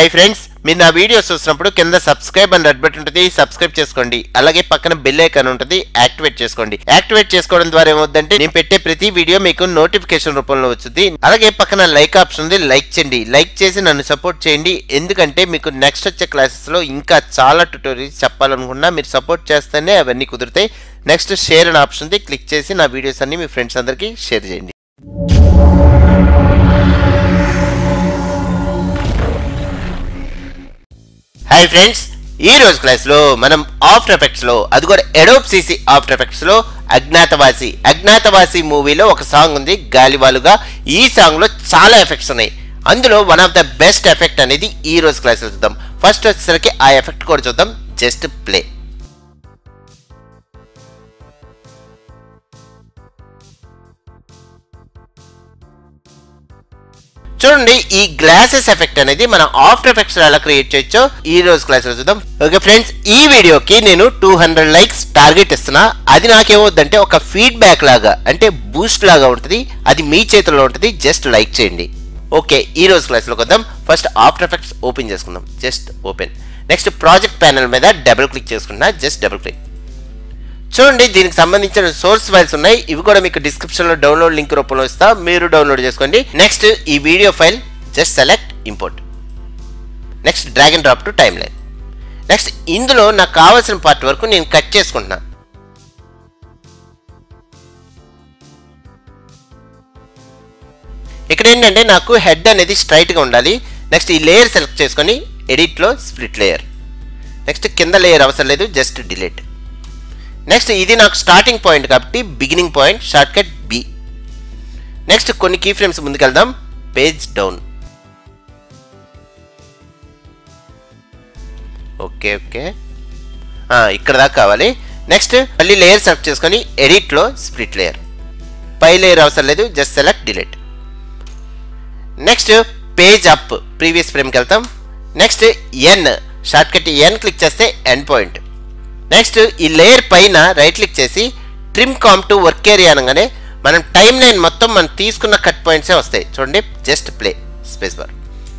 hi friends మీరు నా videos చూసినప్పుడు కింద సబ్స్క్రైబ్ అని రెడ్ బటన్ ఉంటుంది సబ్స్క్రైబ్ చేసుకోండి అలాగే పక్కన బెల్ ఐకాన్ ఉంటుంది యాక్టివేట్ చేసుకోండి యాక్టివేట్ చేసుకోవడం ద్వారా ఏమవుతుందంటే నేను పెట్టే ప్రతి వీడియో మీకు నోటిఫికేషన్ రూపంలో వచ్చింది అలాగే పక్కన లైక్ ఆప్షన్ ఉంది లైక్ చేయండి లైక్ చేసి నన్ను సపోర్ట్ చేయండి ఎందుకంటే మీకు నెక్స్ట్ వచ్చే క్లాసెస్ లో ఇంకా చాలా ట్యూటోరియల్స్ చెప్పాలనుకున్నా మీరు సపోర్ట్ చేస్తేనే అవన్నీ కుదిరితాయి నెక్స్ట్ షేర్ అనే ఆప్షన్ ఉంది క్లిక్ చేసి నా వీడియోస్ అన్ని మీ ఫ్రెండ్స్ అందరికీ షేర్ చేయండి హాయ్ ఫ్రెండ్స్ ఈ రోజు క్లాస్ లో మనం ఆఫ్టర్ ఎఫెక్ట్స్ లో అది కూడా ఎడోప్ సిసి ఆఫ్టర్ ఎఫెక్ట్స్ లో అజ్ఞాతవాసి అజ్ఞాతవాసి మూవీలో ఒక సాంగ్ ఉంది గాలివాలుగా ఈ సాంగ్ లో చాలా ఎఫెక్ట్స్ ఉన్నాయి అందులో one of the best effect అనేది ఈ రోజు క్లాస్ లో చూద్దాం ఫస్ట్ వచ్చేసరికి ఆ ఎఫెక్ట్ కూడా చూద్దాం జస్ట్ ప్లే చూడండి ఈ గ్లాసెస్ ఎఫెక్ట్ అనేది మనం ఆఫ్టర్ ఎఫెక్ట్స్ ఎలా క్రియేట్ చేయొచ్చో ఈ రోజు క్లాస్ లో చూద్దాం ఓకే ఫ్రెండ్స్ ఈ వీడియోకి నేను టూ హండ్రెడ్ లైక్స్ టార్గెట్ ఇస్తున్నా అది నాకేమవుద్దంటే ఒక ఫీడ్బ్యాక్ లాగా అంటే బూస్ట్ లాగా ఉంటుంది అది మీ చేతిలో ఉంటుంది జస్ట్ లైక్ చేయండి ఓకే ఈ రోజు క్లాస్లోకి వద్దాం ఫస్ట్ ఆఫ్టర్ ఎఫెక్ట్స్ ఓపెన్ చేసుకుందాం just open next project panel మీద డబుల్ క్లిక్ చేసుకుంటున్నా జస్ట్ డబుల్ క్లిక్ చూడండి దీనికి సంబంధించిన సోర్స్ ఫైల్స్ ఉన్నాయి ఇవి కూడా మీకు డిస్క్రిప్షన్ లో డౌన్లోడ్ లింక్ రూపంలో ఇస్తా మీరు డౌన్లోడ్ చేసుకోండి నెక్స్ట్ ఈ video file just select import next drag and drop to timeline next ఇందులో నాకు కావాల్సిన పార్ట్ వరకు నేను కట్ చేసుకుంటున్నా ఇక్కడ ఏంటంటే నాకు హెడ్ అనేది స్ట్రైట్గా ఉండాలి నెక్స్ట్ ఈ లేయర్ సెలెక్ట్ చేసుకొని ఎడిట్లో స్ప్లిట్ లేయర్ నెక్స్ట్ కింద లేయర్ అవసరం లేదు జస్ట్ డిలీట్ నెక్స్ట్ ఇది నాకు స్టార్టింగ్ పాయింట్ కాబట్టి beginning point shortcut B next కొన్ని కీ ఫ్రేమ్స్ ముందుకెళ్దాం పేజ్ డౌన్ ఓకే ఓకే ఇక్కడ దాకా కావాలి నెక్స్ట్ మళ్ళీ లేయర్ సెలెక్ట్ చేసుకొని ఎడిట్లో స్ప్లిట్ లేయర్ పై లేయర్ అవసరం లేదు just select delete next page up previous ఫ్రేమ్కి వెళ్తాం next N shortcut N click చేస్తే ఎండ్ పాయింట్ నెక్స్ట్ ఈ లేయర్ పైన రైట్ క్లిక్ చేసి trim comp to work area అనగానే మనం టైం లైన్ మొత్తం మనం తీసుకున్న కట్ పాయింట్సే వస్తాయి చూడండి just play space bar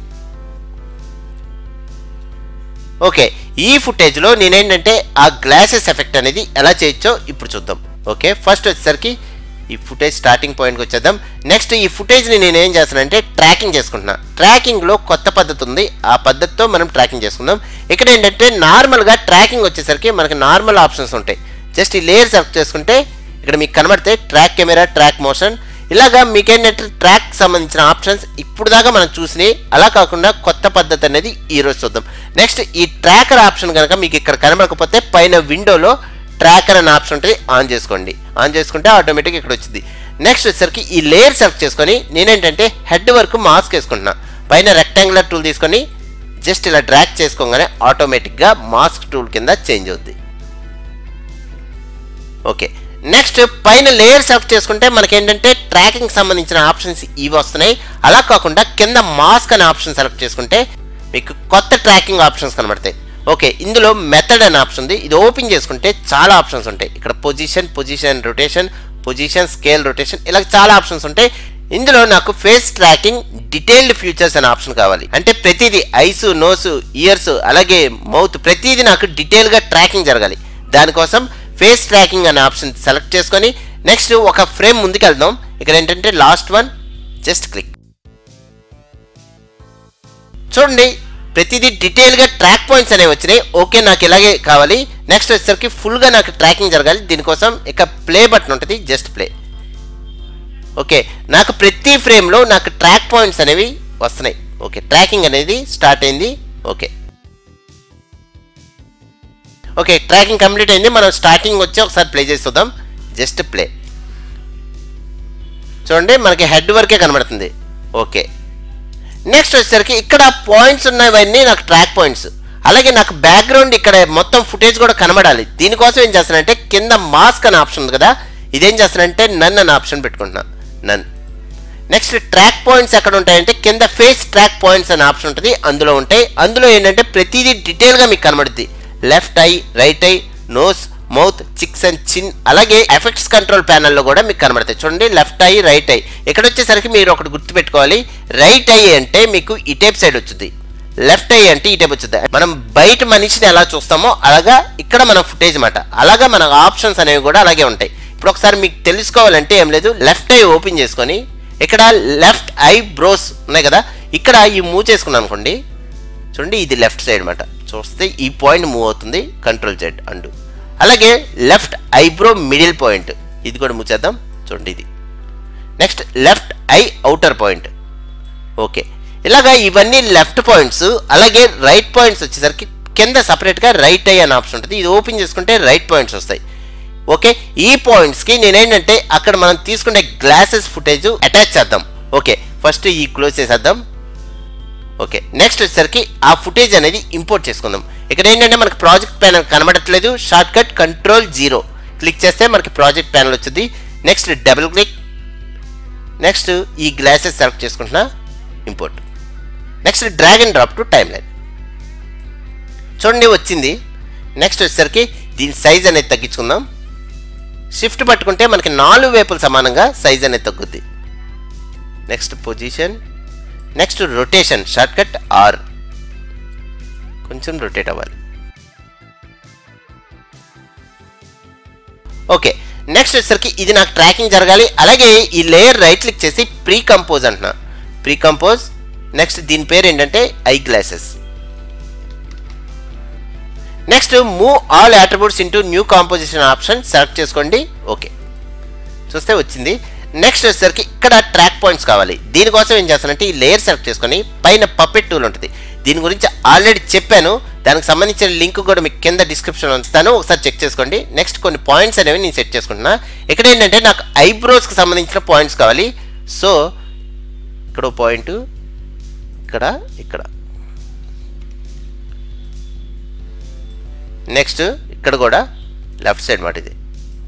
okay ఈ ఫుటేజ్లో నేనేంటంటే ఆ గ్లాసెస్ ఎఫెక్ట్ అనేది ఎలా చేయొచ్చో ఇప్పుడు చూద్దాం ఓకే ఫస్ట్ వచ్చేసరికి ఈ ఫుటేజ్ స్టార్టింగ్ పాయింట్కి వచ్చేద్దాం నెక్స్ట్ ఈ ఫుటేజ్ని నేను ఏం చేస్తానంటే ట్రాకింగ్ చేసుకుంటున్నా ట్రాకింగ్లో కొత్త పద్ధతి ఉంది ఆ పద్ధతితో మనం ట్రాకింగ్ చేసుకుందాం ఇక్కడ ఏంటంటే నార్మల్గా ట్రాకింగ్ వచ్చేసరికి మనకి నార్మల్ ఆప్షన్స్ ఉంటాయి జస్ట్ ఈ లేయర్ సెలెక్ట్ చేసుకుంటే ఇక్కడ మీకు కనబడితే ట్రాక్ కెమెరా ట్రాక్ మోషన్ ఇలాగా మీకేంటంటే ట్రాక్ సంబంధించిన ఆప్షన్స్ ఇప్పుడు దాకా మనం చూసినాయి అలా కాకుండా కొత్త పద్ధతి అనేది ఈ రోజు చూద్దాం నెక్స్ట్ ఈ ట్రాకర్ ఆప్షన్ కనుక మీకు ఇక్కడ కనబడకపోతే పైన విండోలో ట్రాకర్ అనే ఆప్షన్ ఉంటుంది ఆన్ చేసుకోండి ఆన్ చేసుకుంటే ఆటోమేటిక్ ఇక్కడ వచ్చింది నెక్స్ట్ వచ్చేసరికి ఈ లేయర్ సెలెక్ట్ చేసుకొని నేనేంటంటే హెడ్ వరకు మాస్క్ వేసుకుంటున్నా పైన రెక్టాంగులర్ టూల్ తీసుకొని జస్ట్ ఇలా డ్రాక్ చేసుకోగానే ఆటోమేటిక్గా మాస్క్ టూల్ కింద చేంజ్ అవుద్ది ఓకే నెక్స్ట్ పైన లేయర్ సెలెక్ట్ చేసుకుంటే మనకి ఏంటంటే ట్రాకింగ్ సంబంధించిన ఆప్షన్స్ ఇవి వస్తున్నాయి అలా కాకుండా కింద మాస్క్ అనే ఆప్షన్ సెలెక్ట్ చేసుకుంటే మీకు కొత్త ట్రాకింగ్ ఆప్షన్స్ కనబడతాయి ఓకే ఇందులో మెథడ్ అనే ఆప్షన్ ఉంది ఇది ఓపెన్ చేసుకుంటే చాలా ఆప్షన్స్ ఉంటాయి ఇక్కడ position position rotation position scale rotation ఇలా చాలా ఆప్షన్స్ ఉంటాయి ఇందులో నాకు ఫేస్ ట్రాకింగ్ డీటెయిల్డ్ ఫ్యూచర్స్ అనే ఆప్షన్ కావాలి అంటే ప్రతిదీ ఐస్ నోస్ ఇయర్స్ అలాగే మౌత్ ప్రతిదీ నాకు డీటెయిల్గా ట్రాకింగ్ జరగాలి దానికోసం ఫేస్ ట్రాకింగ్ అనే ఆప్షన్ సెలెక్ట్ చేసుకొని నెక్స్ట్ ఒక ఫ్రేమ్ ముందుకు వెళ్దాం ఇక్కడ ఏంటంటే లాస్ట్ వన్ జస్ట్ క్లిక్ చూడండి ప్రతిదీ డీటెయిల్గా ట్రాక్ పాయింట్స్ అనేవి వచ్చినాయి ఓకే నాకు ఇలాగే కావాలి నెక్స్ట్ వచ్చేసరికి ఫుల్గా నాకు ట్రాకింగ్ జరగాలి దీనికోసం ఇక ప్లే బటన్ ఉంటుంది జస్ట్ ప్లే ఓకే నాకు ప్రతి ఫ్రేమ్లో నాకు ట్రాక్ పాయింట్స్ అనేవి వస్తున్నాయి ఓకే ట్రాకింగ్ అనేది స్టార్ట్ అయింది ఓకే ఓకే ట్రాకింగ్ కంప్లీట్ అయింది మనం స్టార్టింగ్ వచ్చి ఒకసారి ప్లే చేసి చూద్దాం జస్ట్ ప్లే చూడండి మనకి హెడ్ వరకే కనబడుతుంది ఓకే నెక్స్ట్ వచ్చేసరికి ఇక్కడ పాయింట్స్ ఉన్నవన్నీ నాకు ట్రాక్ పాయింట్స్ అలాగే నాకు బ్యాక్గ్రౌండ్ ఇక్కడ మొత్తం ఫుటేజ్ కూడా కనబడాలి దీనికోసం ఏం చేస్తానంటే కింద మాస్క్ అనే ఆప్షన్ ఉంది కదా ఇదేం చేస్తానంటే నన్ అనే ఆప్షన్ పెట్టుకుంటున్నా నన్ నెక్స్ట్ ట్రాక్ పాయింట్స్ ఎక్కడ ఉంటాయంటే కింద ఫేస్ ట్రాక్ పాయింట్స్ అనే ఆప్షన్ ఉంటుంది అందులో ఉంటాయి అందులో ఏంటంటే ప్రతిదీ డీటెయిల్గా మీకు కనబడుద్ది left eye right eye nose mouth cheeks and chin అలాగే ఎఫెక్ట్స్ కంట్రోల్ ప్యానల్లో కూడా మీకు కనబడతాయి చూడండి లెఫ్ట్ ఐ రైట్ ఐ ఇక్కడ వచ్చేసరికి మీరు ఒకటి గుర్తుపెట్టుకోవాలి రైట్ ఐ అంటే మీకు ఈ టైప్ సైడ్ వచ్చింది లెఫ్ట్ ఐ అంటే ఈ టైప్ వచ్చింది మనం బయట మనిషిని ఎలా చూస్తామో అలాగా ఇక్కడ మన ఫుటేజ్ మాట అలాగా మన ఆప్షన్స్ అనేవి కూడా అలాగే ఉంటాయి ఇప్పుడు ఒకసారి మీకు తెలుసుకోవాలంటే ఏం లేదు లెఫ్ట్ ఐ ఓపెన్ చేసుకొని ఇక్కడ లెఫ్ట్ ఐ బ్రోస్ ఉన్నాయి కదా ఇక్కడ ఈ మూవ్ చేసుకున్నాను అనుకోండి చూడండి ఇది లెఫ్ట్ సైడ్ అనమాట చూస్తే ఈ పాయింట్ మూవ్ అవుతుంది కంట్రోల్ జెడ్ అండు అలాగే లెఫ్ట్ ఐబ్రో మిడిల్ పాయింట్ ఇది కూడా మూవ్ చేద్దాం చూడండి ఇది next left eye outer point okay ఇలాగా ఇవన్నీ లెఫ్ట్ పాయింట్స్ అలాగే రైట్ పాయింట్స్ వచ్చేసరికి కింద సపరేట్గా రైట్ ఐ అనే ఆప్షన్ ఉంటుంది ఇది ఓపెన్ చేసుకుంటే రైట్ పాయింట్స్ వస్తాయి ఓకే ఈ పాయింట్స్కి నేనేంటంటే అక్కడ మనం తీసుకునే గ్లాసెస్ ఫుటేజ్ అటాచ్ చేద్దాం ఓకే ఫస్ట్ ఈ క్లోజ్ చేసేద్దాం ఓకే నెక్స్ట్ వచ్చేసరికి ఆ ఫుటేజ్ అనేది ఇంపోర్ట్ చేసుకుందాం ఇక్కడ ఏంటంటే మనకి ప్రాజెక్ట్ ప్యానల్ కనబడట్లేదు shortcut control zero click చేస్తే మనకి ప్రాజెక్ట్ ప్యానల్ వచ్చింది నెక్స్ట్ డబుల్ క్లిక్ నెక్స్ట్ ఈ గ్లాసెస్ సెలెక్ట్ చేసుకుంటున్నా import next drag and drop to timeline చూడండి వచ్చింది నెక్స్ట్ వచ్చేసరికి దీని సైజ్ అనేది తగ్గించుకుందాం షిఫ్ట్ పట్టుకుంటే మనకి నాలుగు వైపులు సమానంగా సైజ్ అనేది తగ్గుద్ది next position next rotation shortcut R కొంచెం రొటేట్ అవ్వాలి ఓకే నెక్స్ట్ వచ్చేసరికి ఇది నాకు ట్రాకింగ్ జరగాలి అలాగే ఈ లేయర్ రైట్ క్లిక్ చేసి ప్రీ కంపోజ్ అంటున్నా ప్రీ కంపోజ్ నెక్స్ట్ దీని పేరు ఏంటంటే eye glasses next move all attributes into new composition option select చేసుకోండి ఓకే చూస్తే వచ్చింది నెక్స్ట్ వచ్చేసరికి ఇక్కడ ట్రాక్ పాయింట్స్ కావాలి దీనికోసం ఏం చేస్తానంటే ఈ లేయర్ సెలెక్ట్ చేసుకొని పైన పప్పెట్ టూల్ ఉంటుంది దీని గురించి ఆల్రెడీ చెప్పాను దానికి సంబంధించిన లింక్ కూడా మీకు కింద డిస్క్రిప్షన్ ఉంచుతాను ఒకసారి చెక్ చేసుకోండి నెక్స్ట్ కొన్ని పాయింట్స్ అనేవి నేను సెట్ చేసుకుంటున్నా ఇక్కడ ఏంటంటే నాకు ఐబ్రోస్కి సంబంధించిన పాయింట్స్ కావాలి సో ఇక్కడ పాయింట్ ఇక్కడ ఇక్కడ నెక్స్ట్ ఇక్కడ కూడా లెఫ్ట్ సైడ్ మాట ఇది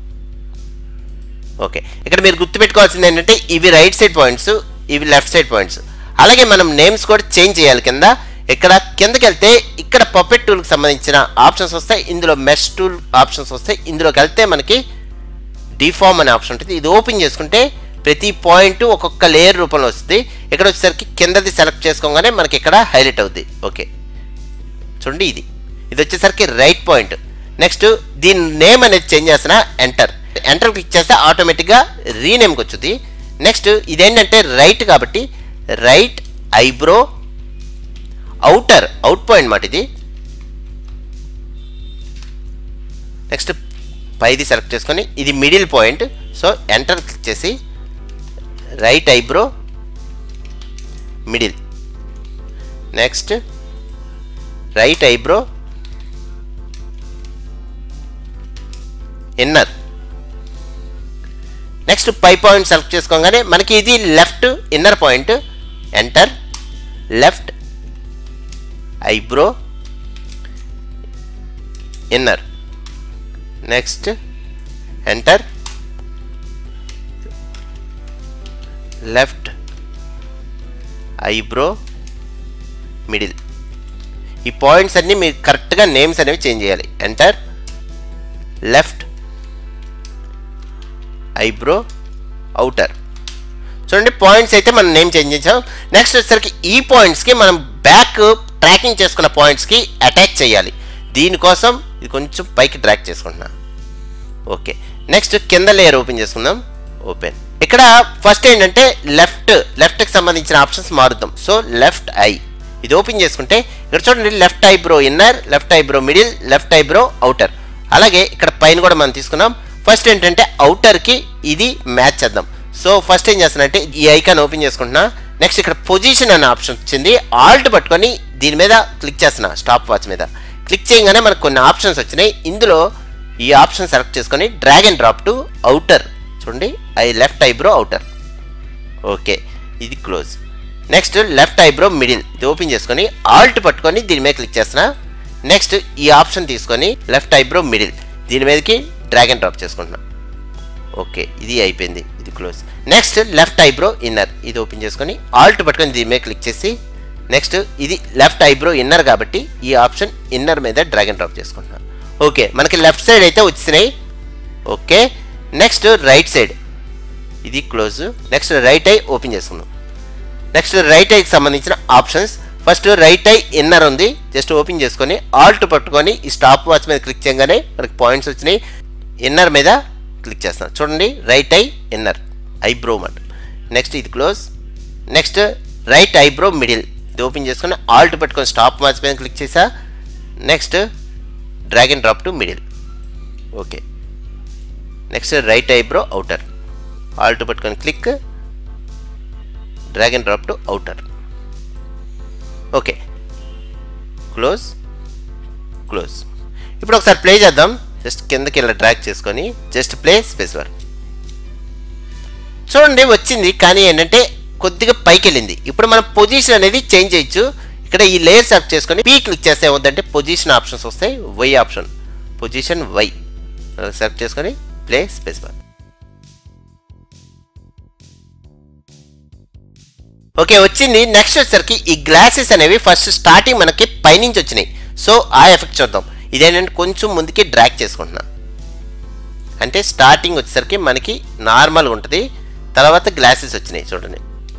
ఓకే ఇక్కడ మీరు గుర్తుపెట్టుకోవాల్సింది ఏంటంటే ఇవి రైట్ సైడ్ పాయింట్స్ ఇవి లెఫ్ట్ సైడ్ పాయింట్స్ అలాగే మనం నేమ్స్ కూడా చేంజ్ చేయాలి కింద ఇక్కడ కిందకి వెళ్తే ఇక్కడ పప్పెట్ టూల్కి సంబంధించిన ఆప్షన్స్ వస్తాయి ఇందులో మెష్ టూల్ ఆప్షన్స్ వస్తాయి ఇందులోకి వెళ్తే మనకి డిఫార్మ్ అనే ఆప్షన్ ఉంటుంది ఇది ఓపెన్ చేసుకుంటే ప్రతి పాయింట్ ఒక్కొక్క లేయర్ రూపంలో వస్తుంది ఇక్కడ వచ్చేసరికి కిందది సెలెక్ట్ చేసుకోగానే మనకి ఇక్కడ హైలైట్ అవుద్ది ఓకే చూడండి ఇది ఇది వచ్చేసరికి రైట్ పాయింట్ నెక్స్ట్ దీని నేమ్ అనేది చేంజ్ చేసిన ఎంటర్ ఎంటర్ క్లిక్ చేస్తే ఆటోమేటిక్గా రీనేమ్కి వచ్చింది నెక్స్ట్ ఇదేంటంటే రైట్ కాబట్టి right eyebrow outer out point మాట ఇది నెక్స్ట్ పైది సెలెక్ట్ చేసుకొని ఇది middle point so enter click చేసి right eyebrow middle next right eyebrow inner next పై పాయింట్ సెలెక్ట్ చేసుకోగానే మనకి ఇది left inner point enter left eyebrow inner next enter left eyebrow middle ఈ పాయింట్స్ అన్నీ మీరు కరెక్ట్గా నేమ్స్ అనేవి చేంజ్ చేయాలి ఎంటర్ లెఫ్ట్ ఐబ్రో అవుటర్ చూడండి పాయింట్స్ అయితే మనం నేమ్ చేంజ్ చేసాం నెక్స్ట్ వచ్చేసరికి ఈ పాయింట్స్కి మనం బ్యాక్ ట్రాకింగ్ చేసుకున్న పాయింట్స్కి అటాచ్ చేయాలి దీనికోసం ఇది కొంచెం పైకి ట్రాక్ చేసుకుంటున్నా ఓకే నెక్స్ట్ కింద లేయర్ ఓపెన్ చేసుకుందాం ఓపెన్ ఇక్కడ ఫస్ట్ ఏంటంటే లెఫ్ట్ లెఫ్ట్కి సంబంధించిన ఆప్షన్స్ మారుద్దాం సో లెఫ్ట్ ఐ ఇది ఓపెన్ చేసుకుంటే ఇక్కడ చూడండి left eyebrow inner left eyebrow middle left eyebrow outer అలాగే ఇక్కడ పైన కూడా మనం తీసుకున్నాం ఫస్ట్ ఏంటంటే అవుటర్కి ఇది మ్యాచ్ చేద్దాం సో ఫస్ట్ ఏం చేస్తానంటే ఈ ఐకాన్ ఓపెన్ చేసుకుంటున్నా నెక్స్ట్ ఇక్కడ పొజిషన్ అనే ఆప్షన్ వచ్చింది ఆల్ట్ పట్టుకొని దీని మీద క్లిక్ చేస్తున్నా స్టాప్ వాచ్ మీద క్లిక్ చేయగానే మనకు కొన్ని ఆప్షన్స్ వచ్చినాయి ఇందులో ఈ ఆప్షన్ సెలెక్ట్ చేసుకొని drag and drop to outer చూడండి eye left eyebrow outer okay ఇది close next left eyebrow middle ఇది ఓపెన్ చేసుకొని ఆల్ట్ పట్టుకొని దీని మీద క్లిక్ చేస్తున్నా నెక్స్ట్ ఈ ఆప్షన్ తీసుకొని లెఫ్ట్ ఐబ్రో మిడిల్ దీని మీదకి డ్రాగ్ అండ్ డ్రాప్ చేసుకుంటున్నా ఓకే ఇది అయిపోయింది ఇది close next left eyebrow inner ఇది ఓపెన్ చేసుకొని ఆల్ట్ పట్టుకొని దీని మీద క్లిక్ చేసి నెక్స్ట్ ఇది లెఫ్ట్ ఐబ్రో ఇన్నర్ కాబట్టి ఈ ఆప్షన్ ఇన్నర్ మీద డ్రాగ్ అండ్ డ్రాప్ చేసుకుంటున్నాను ఓకే మనకి లెఫ్ట్ సైడ్ అయితే వచ్చినాయి ఓకే నెక్స్ట్ రైట్ సైడ్ ఇది close next right eye open చేసుకుందాం నెక్స్ట్ రైట్ ఐకి సంబంధించిన options first right eye inner ఉంది జస్ట్ ఓపెన్ చేసుకొని ఆల్ట్ పట్టుకొని ఈ స్టాప్ వాచ్ మీద క్లిక్ చేయగానే మనకి పాయింట్స్ వచ్చినాయి ఇన్నర్ మీద క్లిక్ చేస్తాను చూడండి రైట్ ఐ ఇన్నర్ ఐబ్రో మాట నెక్స్ట్ ఇది close next right eyebrow middle ఇది ఓపెన్ చేసుకొని ఆల్ట్ పట్టుకొని స్టాప్ వాచ్ మీద క్లిక్ చేసా next drag and drop to middle okay next right eyebrow outer alt పట్టుకొని click drag and drop to outer okay close close ఇప్పుడు ఒకసారి ప్లే చేద్దాం జస్ట్ కిందకి ఇలా డ్రాగ్ చేసుకొని జస్ట్ ప్లే స్పేస్ వర్ చూడండి వచ్చింది కానీ ఏంటంటే కొద్దిగా పైకి వెళ్ళింది ఇప్పుడు మనం పొజిషన్ అనేది చేంజ్ చేయొచ్చు ఇక్కడ ఈ లేయర్ సెలెక్ట్ చేసుకొని పీ క్లిక్ చేస్తే ఏమవుతుందంటే పొజిషన్ ఆప్షన్స్ వస్తాయి Y option position Y select చేసుకొని ప్లే స్పేస్ బార్ ఓకే వచ్చింది నెక్స్ట్ వచ్చేసరికి ఈ గ్లాసెస్ అనేవి ఫస్ట్ స్టార్టింగ్ మనకి పైనుంచి వచ్చినాయి సో ఆ ఎఫెక్ట్ చూద్దాం ఇదేంటంటే కొంచెం ముందుకి డ్రాగ్ చేసుకుంటున్నా అంటే స్టార్టింగ్ వచ్చేసరికి మనకి నార్మల్గా ఉంటుంది తర్వాత గ్లాసెస్ వచ్చినాయి చూడండి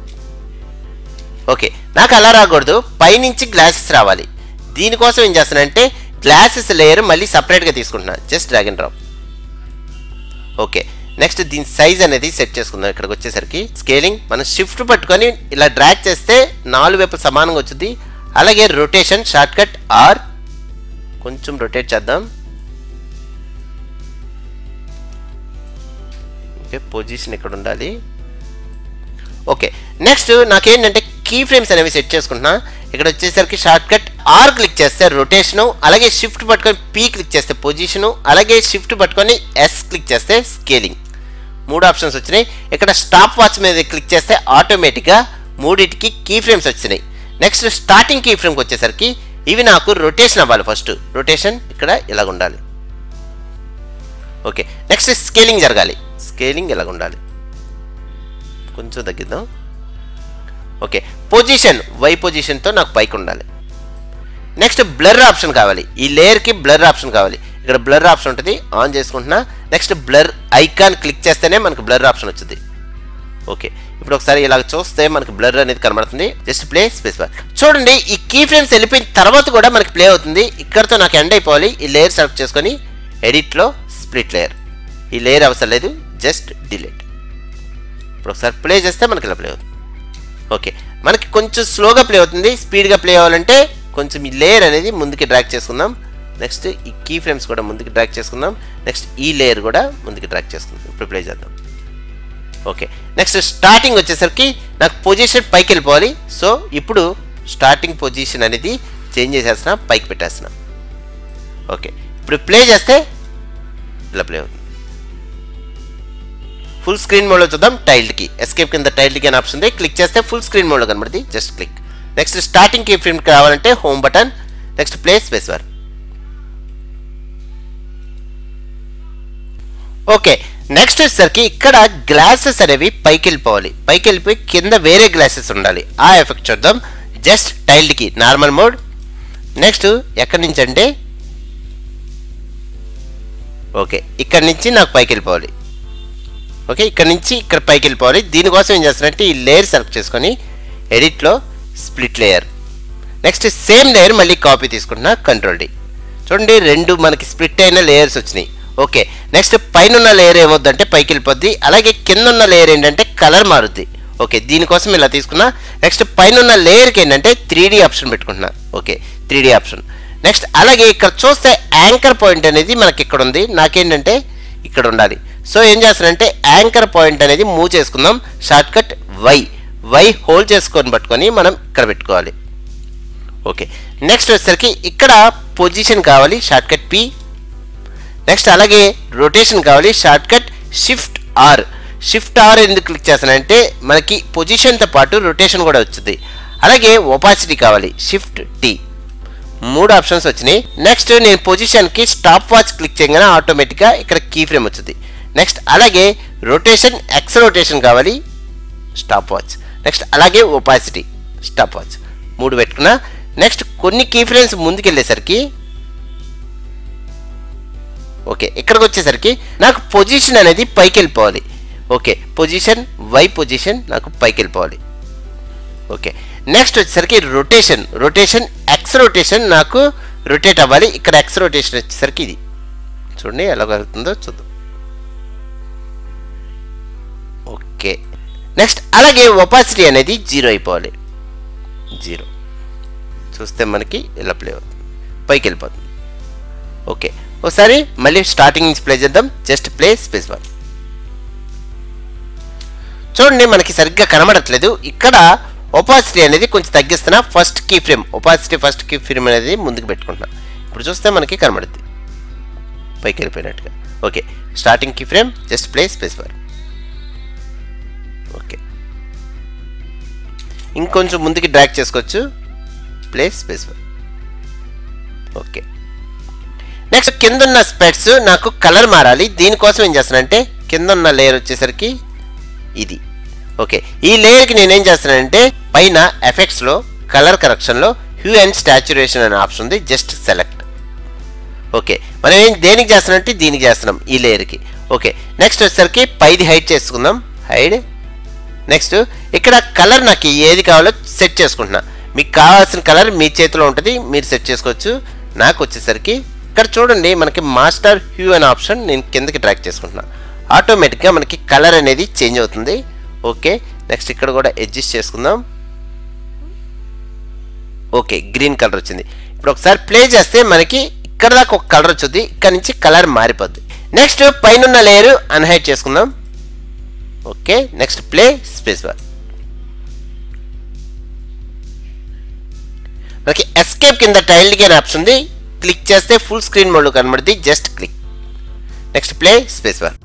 ఓకే నాకు అలా రాకూడదు పైనుంచి గ్లాసెస్ రావాలి దీనికోసం ఏం చేస్తానంటే గ్లాసెస్ లేయర్ మళ్ళీ సపరేట్గా తీసుకుంటున్నాను just drag and drop okay next దీని సైజ్ అనేది సెట్ చేసుకుందాం ఇక్కడికి వచ్చేసరికి స్కేలింగ్ మనం షిఫ్ట్ పట్టుకొని ఇలా డ్రాగ్ చేస్తే నాలుగు వైపు సమానంగా వచ్చింది అలాగే రొటేషన్ షార్ట్ కట్ ఆర్ కొంచెం రొటేట్ చేద్దాం ఓకే పొజిషన్ ఇక్కడ ఉండాలి ఓకే నెక్స్ట్ నాకేంటంటే కీ ఫ్రేమ్స్ అనేవి సెట్ చేసుకుంటున్నా ఇక్కడ వచ్చేసరికి షార్ట్ కట్ ఆర్ క్లిక్ చేస్తే రొటేషను అలాగే షిఫ్ట్ పట్టుకొని పీ క్లిక్ చేస్తే పొజిషను అలాగే షిఫ్ట్ పట్టుకొని ఎస్ క్లిక్ చేస్తే స్కేలింగ్ మూడు ఆప్షన్స్ వచ్చినాయి ఇక్కడ స్టాప్ వాచ్ మీద క్లిక్ చేస్తే ఆటోమేటిక్గా మూడింటికి కీ ఫ్రేమ్స్ వచ్చినాయి నెక్స్ట్ స్టార్టింగ్ కీ ఫ్రేమ్కి వచ్చేసరికి ఇవి నాకు రొటేషన్ అవ్వాలి ఫస్ట్ రొటేషన్ ఇక్కడ ఇలాగ ఉండాలి ఓకే నెక్స్ట్ స్కేలింగ్ జరగాలి స్కేలింగ్ ఇలాగ ఉండాలి కొంచెం తగ్గిద్దాం ఓకే పొజిషన్ వై పొజిషన్తో నాకు పైకి ఉండాలి నెక్స్ట్ బ్లర్ ఆప్షన్ కావాలి ఈ లేయర్కి బ్లర్ ఆప్షన్ కావాలి ఇక్కడ బ్లర్ ఆప్షన్ ఉంటుంది ఆన్ చేసుకుంటున్నా నెక్స్ట్ బ్లర్ ఐకాన్ క్లిక్ చేస్తేనే మనకు బ్లర్ ఆప్షన్ వచ్చింది ఓకే ఇప్పుడు ఒకసారి ఇలా చూస్తే మనకి బ్లర్ అనేది కనబడుతుంది జస్ట్ ప్లే స్పేస్ బార్ చూడండి ఈ కీ ఫ్రేమ్స్ వెళ్ళిపోయిన తర్వాత కూడా మనకి ప్లే అవుతుంది ఇక్కడతో నాకు ఎండ్ అయిపోవాలి ఈ లేయర్ సెలెక్ట్ చేసుకొని ఎడిట్లో స్ప్లిట్ లేయర్ ఈ లేయర్ అవసరం లేదు జస్ట్ డిలీట్ ఇప్పుడు ఒకసారి ప్లే చేస్తే మనకి ఇలా ప్లే అవుతుంది ఓకే మనకి కొంచెం స్లోగా ప్లే అవుతుంది స్పీడ్గా ప్లే అవ్వాలంటే కొంచెం ఈ లేయర్ అనేది ముందుకి డ్రాక్ చేసుకుందాం నెక్స్ట్ ఈ కీ ఫ్రేమ్స్ కూడా ముందుకు డ్రాక్ చేసుకుందాం నెక్స్ట్ ఈ లేయర్ కూడా ముందుకు డ్రాక్ చేసుకుందాం ఇప్పుడు ప్లే చేద్దాం ఓకే నెక్స్ట్ స్టార్టింగ్ వచ్చేసరికి నాకు పొజిషన్ పైకి వెళ్ళిపోవాలి సో ఇప్పుడు స్టార్టింగ్ పొజిషన్ అనేది చేంజ్ చేసేస్తున్నా పైకి పెట్టేస్తున్నా ఓకే ఇప్పుడు ప్లే చేస్తే ఇలా ప్లే అవుతుంది ఫుల్ స్క్రీన్ మోడ్లో చూద్దాం టైల్డ్కి ఎస్కేప్ కింద టైల్డ్కి అని ఆప్షన్ ఉంది క్లిక్ చేస్తే ఫుల్ స్క్రీన్ మోడ్లో కనబడుతుంది just click next starting key frame కావాలంటే home button next play space bar okay next వచ్చేసరికి ఇక్కడ గ్లాసెస్ అనేవి పైకి వెళ్ళిపోవాలి పైకి వెళ్ళిపోయి కింద వేరే గ్లాసెస్ ఉండాలి ఆ ఎఫెక్ట్ చూద్దాం జస్ట్ టైల్డ్కి నార్మల్ మోడ్ నెక్స్ట్ ఎక్కడి నుంచి అంటే ఓకే ఇక్కడ నుంచి నాకు పైకి వెళ్ళిపోవాలి ఓకే ఇక్కడ నుంచి ఇక్కడ పైకి వెళ్ళిపోవాలి దీనికోసం ఏం చేస్తానంటే ఈ లేయర్ సెలెక్ట్ చేసుకొని ఎడిట్లో split layer next same layer మళ్ళీ కాపీ తీసుకుంటున్నా కంట్రోల్ డి చూడండి రెండు మనకి స్ప్లిట్ అయిన లేయర్స్ వచ్చినాయి ఓకే నెక్స్ట్ పైన ఉన్న లేయర్ ఏమవుద్దంటే పైకి వెళ్ళిపోద్ది అలాగే కింద ఉన్న లేయర్ ఏంటంటే కలర్ మారుద్ది ఓకే దీనికోసం ఇలా తీసుకున్నా నెక్స్ట్ పైన ఉన్న లేయర్కి ఏంటంటే త్రీ ఆప్షన్ పెట్టుకుంటున్నా ఓకే త్రీ ఆప్షన్ నెక్స్ట్ అలాగే ఇక్కడ చూస్తే యాంకర్ పాయింట్ అనేది మనకి ఇక్కడ ఉంది నాకేంటంటే ఇక్కడ ఉండాలి సో ఏం చేస్తానంటే యాంకర్ పాయింట్ అనేది మూవ్ చేసుకుందాం shortcut Y Y hold చేసుకొని పట్టుకొని మనం ఇక్కడ పెట్టుకోవాలి ఓకే నెక్స్ట్ వచ్చేసరికి ఇక్కడ పొజిషన్ కావాలి షార్ట్ కట్ పి నెక్స్ట్ అలాగే రొటేషన్ కావాలి shortcut shift R shift R ఎందుకు క్లిక్ చేస్తానంటే మనకి పొజిషన్తో పాటు రొటేషన్ కూడా వచ్చింది అలాగే ఒపాసిటీ కావాలి షిఫ్ట్ టీ మూడు ఆప్షన్స్ వచ్చినాయి నెక్స్ట్ నేను పొజిషన్కి స్టాప్ వాచ్ క్లిక్ చేయగానే ఆటోమేటిక్గా ఇక్కడ కీ ఫ్రేమ్ వచ్చింది నెక్స్ట్ అలాగే రొటేషన్ ఎక్స్ రొటేషన్ కావాలి స్టాప్ వాచ్ నెక్స్ట్ అలాగే ఒపాసిటీ స్టాప్ వాచ్ మూడు పెట్టుకున్నా నెక్స్ట్ కొన్ని కీ ఫ్రేమ్స్ ముందుకెళ్ళేసరికి ఓకే ఇక్కడికి వచ్చేసరికి నాకు పొజిషన్ అనేది పైకి వెళ్ళిపోవాలి ఓకే పొజిషన్ వై పొజిషన్ నాకు పైకి వెళ్ళిపోవాలి ఓకే నెక్స్ట్ వచ్చేసరికి రొటేషన్ రొటేషన్ ఎక్స్ రొటేషన్ నాకు రొటేట్ అవ్వాలి ఇక్కడ ఎక్స్ రొటేషన్ వచ్చేసరికి ఇది చూడండి ఎలా కలుగుతుందో చూద్దాం ఓకే నెక్స్ట్ అలాగే ఒపాసిటీ అనేది జీరో అయిపోవాలి జీరో చూస్తే మనకి ఇలా ప్లే అవుతుంది పైకి వెళ్ళిపోతుంది ఓకే ఒకసారి మళ్ళీ స్టార్టింగ్ నుంచి ప్లే చేద్దాం జస్ట్ ప్లే స్పేస్ బార్ చూడండి మనకి సరిగ్గా కనబడట్లేదు ఇక్కడ ఒపాసిటీ అనేది కొంచెం తగ్గిస్తున్నా first key frame opacity first key frame అనేది ముందుకు పెట్టుకుంటున్నా ఇప్పుడు చూస్తే మనకి కనబడుద్ది పైకి వెళ్ళిపోయినట్టుగా okay starting key frame just play space bar okay ఇంకొంచెం ముందుకి డ్రాక్ చేసుకోవచ్చు play space bar okay next కింద ఉన్న స్పెట్స్ నాకు కలర్ మారాలి దీనికోసం ఏం చేస్తానంటే కింద ఉన్న లేయర్ వచ్చేసరికి ఇది ఓకే ఈ లేయర్కి నేనేం చేస్తానంటే పైన ఎఫెక్ట్స్లో కలర్ కరెక్షన్లో హ్యూ అండ్ స్టాచ్యురేషన్ అనే ఆప్షన్ ఉంది జస్ట్ సెలెక్ట్ ఓకే మనం ఏం దేనికి చేస్తున్నామంటే దీనికి చేస్తున్నాం ఈ లేయర్కి ఓకే నెక్స్ట్ వచ్చేసరికి పైది హైడ్ చేసుకుందాం హైడ్ నెక్స్ట్ ఇక్కడ కలర్ నాకు ఏది కావాలో సెట్ చేసుకుంటున్నా మీకు కావాల్సిన కలర్ మీ చేతిలో ఉంటుంది మీరు సెట్ చేసుకోవచ్చు నాకు వచ్చేసరికి ఇక్కడ చూడండి మనకి మాస్టర్ హ్యూ అనే ఆప్షన్ నేను కిందకి డ్రాక్ చేసుకుంటున్నా ఆటోమేటిక్గా మనకి కలర్ అనేది చేంజ్ అవుతుంది ఓకే నెక్స్ట్ ఇక్కడ కూడా అడ్జస్ట్ చేసుకుందాం ఓకే గ్రీన్ కలర్ వచ్చింది ఇప్పుడు ఒకసారి ప్లే చేస్తే మనకి ఇక్కడ దాకా ఒక కలర్ వచ్చింది ఇక్కడ నుంచి కలర్ మారిపోద్ది నెక్స్ట్ పైన లేయర్ అన్హైడ్ చేసుకుందాం okay next play space bar మనకి ఎస్కేప్ కింద టైల్డ్ గేన్ ఆప్షన్ ఉంది క్లిక్ చేస్తే ఫుల్ స్క్రీన్ మోడ్ కనబడుతుంది just click next play space bar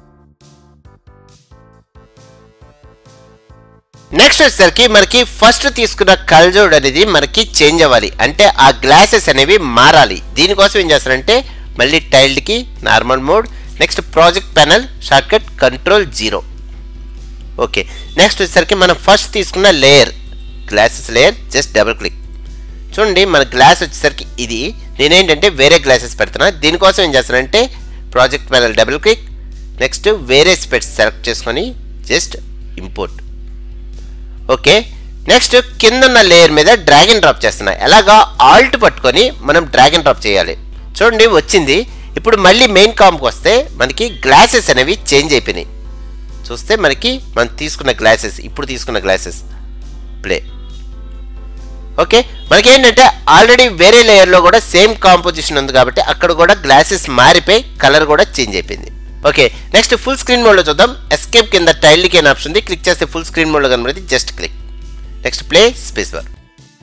next వచ్చేసరికి మనకి ఫస్ట్ తీసుకున్న కల్జోడ్ అనేది మనకి చేంజ్ అవ్వాలి అంటే ఆ గ్లాసెస్ అనేవి మారాలి దీనికోసం ఏం చేస్తారంటే మళ్ళీ టైల్డ్కి normal mode next project panel shortcut control zero okay next వచ్చేసరికి మనం ఫస్ట్ తీసుకున్న layer glasses layer just double click చూడండి మన గ్లాస్ వచ్చేసరికి ఇది నేనేంటంటే వేరే గ్లాసెస్ పెడుతున్నా దీనికోసం ఏం చేస్తానంటే project panel double click next వేరే స్పెట్స్ సెలెక్ట్ చేసుకొని జస్ట్ ఇంపోర్ట్ ఓకే నెక్స్ట్ కింద ఉన్న లేయర్ మీద డ్రాగన్ డ్రాప్ చేస్తున్నా ఎలాగా ఆల్ట్ పట్టుకొని మనం డ్రాగన్ డ్రాప్ చేయాలి చూడండి వచ్చింది ఇప్పుడు మళ్ళీ మెయిన్ కాంప్కి వస్తే మనకి గ్లాసెస్ అనేవి చేంజ్ అయిపోయినాయి చూస్తే మనకి మనం తీసుకున్న గ్లాసెస్ ఇప్పుడు తీసుకున్న గ్లాసెస్ ప్లే ఓకే మనకి ఏంటంటే ఆల్రెడీ వేరే లేయర్లో కూడా సేమ్ కాంపోజిషన్ ఉంది కాబట్టి అక్కడ కూడా గ్లాసెస్ మారిపోయి కలర్ కూడా చేంజ్ అయిపోయింది ఓకే నెక్స్ట్ ఫుల్ స్క్రీన్ మోడ్లో చూద్దాం ఎస్కేప్ కింద టైల్కి అని ఆప్షన్ ఉంది క్లిక్ చేస్తే ఫుల్ స్క్రీన్ మోడ్లో కనబడింది just click next play space bar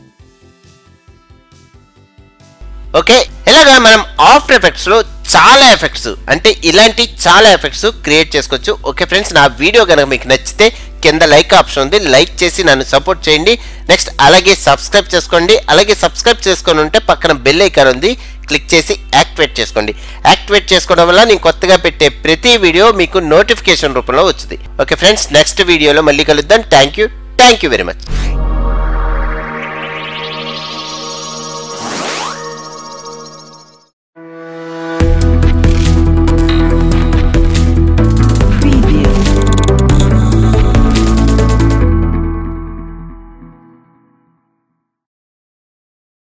okay ఇలాగా మనం ఆఫ్టర్ ఎఫెక్ట్స్లో చాలా ఎఫెక్ట్స్ అంటే ఇలాంటి చాలా ఎఫెక్ట్స్ క్రియేట్ చేసుకోవచ్చు ఓకే ఫ్రెండ్స్ నా వీడియో కనుక మీకు నచ్చితే కింద లైక్ ఆప్షన్ ఉంది లైక్ చేసి నన్ను సపోర్ట్ చేయండి నెక్స్ట్ అలాగే సబ్స్క్రైబ్ చేసుకోండి అలాగే సబ్స్క్రైబ్ చేసుకొని ఉంటే పక్కన బెల్ ఐకాన్ ఉంది క్లిక్ చేసి యాక్టివేట్ చేసుకోండి యాక్టివేట్ చేసుకోవడం వల్ల నేను కొత్తగా పెట్టే ప్రతి వీడియో మీకు నోటిఫికేషన్ రూపంలో వచ్చింది ఓకే ఫ్రెండ్స్ నెక్స్ట్ వీడియోలో మళ్ళీ కలుద్దాం thank you thank you very much